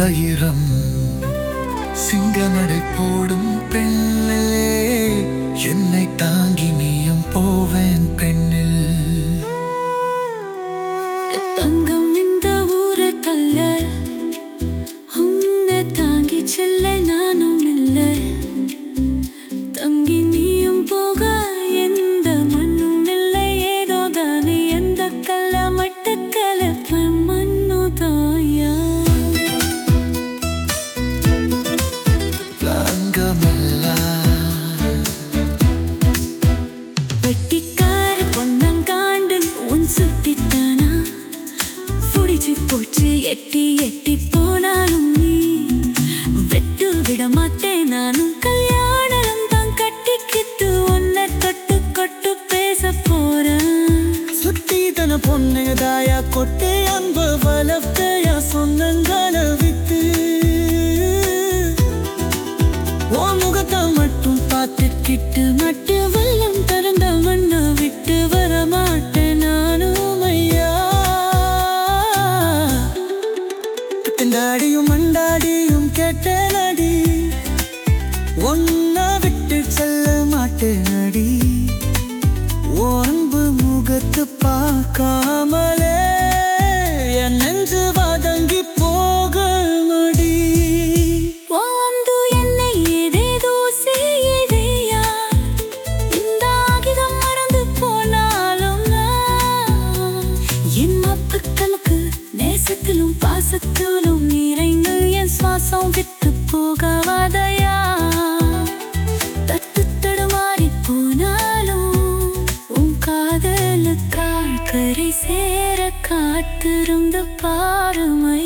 வைரம் சிங்கநடை போடும் பெண்ணிலே என்னை தாங்கி நீயும் போவேன் பெண்ணில் தங்கம் இந்த ஊரை தள்ள உன்னை தாங்கி செல்ல நானும் இல்லை தங்கி நீயும் போக எந்த மண்ணும் இல்லை ஏதோ தானே எந்த கல்ல மட்ட கலப்ப மண்ணு தாயா தங்கமெல்லாம் வெட்டிக்கார பொன்னங்காண்டு உன் சுத்தித்தானா புடிச்சு போச்சு எட்டி எட்டி போனாலும் நீ வெட்டு விட மாட்டேன் நானும் கல்யாணம் தான் கட்டிக்கிட்டு உன்னை தொட்டு கொட்டு பேச போறேன் சுட்டிதன பொண்ணுதாயா கொட்டு அன்பு வளர்த்தையா சொன்னங்கால வித்து ஓ முகத்தை மட்டும் பார்த்துக்கிட்டு நட்டு வெள்ளம் திறந்த மண்ணை விட்டு வர மாட்டேன் நானும் ஐயா திண்டாடியும் மண்டாடியும் கேட்டேன் அடி ஒன்ன விட்டு செல்ல மாட்டேன் அடி அன்பு முகத்து பார்க்காமலே என் நெஞ்சு வதங்கி போக மடி வந்து என்னை ஏதேதோ செய்யுதையா இந்த ஆகிதம் மறந்து போனாலும் நான் என் மப்புக்களுக்கு நேசத்திலும் பாசத்திலும் நிறைந்து என் சுவாசம் விட்டு போகாதயா தட்டு தடுமாறி போனாலும் உன் காதலுக்கால் கரை சேர காத்திருந்து பாருமை